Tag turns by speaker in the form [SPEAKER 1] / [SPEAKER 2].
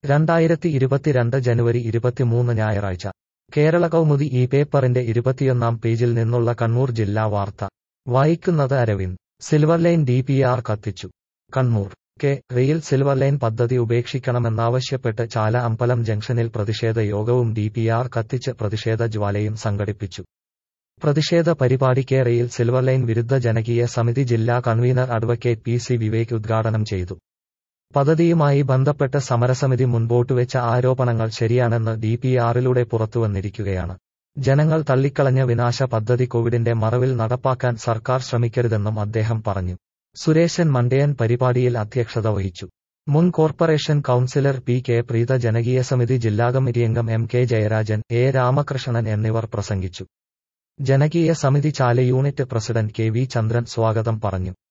[SPEAKER 1] രണ്ടായിരത്തി ഇരുപത്തിരണ്ട് ജനുവരി ഇരുപത്തിമൂന്ന് ഞായറാഴ്ച കേരള കൗമുദി ഈ പേപ്പറിന്റെ ഇരുപത്തിയൊന്നാം പേജിൽ നിന്നുള്ള കണ്ണൂർ ജില്ലാ വാർത്ത വായിക്കുന്നത് Aravind silver line D P R കത്തിച്ചു Kannur K rail silver line പദ്ധതി ഉപേക്ഷിക്കണമെന്നാവശ്യപ്പെട്ട് ചാല അമ്പലം ജംഗ്ഷനിൽ പ്രതിഷേധ യോഗവും ഡി പി ആർ കത്തിച്ച് പ്രതിഷേധ ജ്വാലയും സംഘടിപ്പിച്ചു പ്രതിഷേധ പരിപാടി കെ റെയിൽ സിൽവർ ലൈൻ വിരുദ്ധ ജനകീയ സമിതി ജില്ലാ convener advocate P C Vivek ഉദ്ഘാടനം ചെയ്തു പദ്ധതിയുമായി ബന്ധപ്പെട്ട് സമരസമിതി മുൻപോട്ടുവെച്ച ആരോപണങ്ങൾ ശരിയാണെന്ന് ഡി പി ആറിലൂടെ പുറത്തുവന്നിരിക്കുകയാണ് ജനങ്ങൾ തള്ളിക്കളഞ്ഞ വിനാശ പദ്ധതി കോവിഡിന്റെ മറവിൽ നടപ്പാക്കാൻ സർക്കാർ ശ്രമിക്കരുതെന്നും അദ്ദേഹം പറഞ്ഞു സുരേശൻ മണ്ടയൻ പരിപാടിയിൽ അധ്യക്ഷത വഹിച്ചു മുൻ corporation councillor P K Preetha ജനകീയ സമിതി ജില്ലാ കമ്മിറ്റി അംഗം M K Jayarajan A Ramakrishnan എന്നിവർ പ്രസംഗിച്ചു ജനകീയ സമിതി Chala unit president K V Chandran സ്വാഗതം പറഞ്ഞു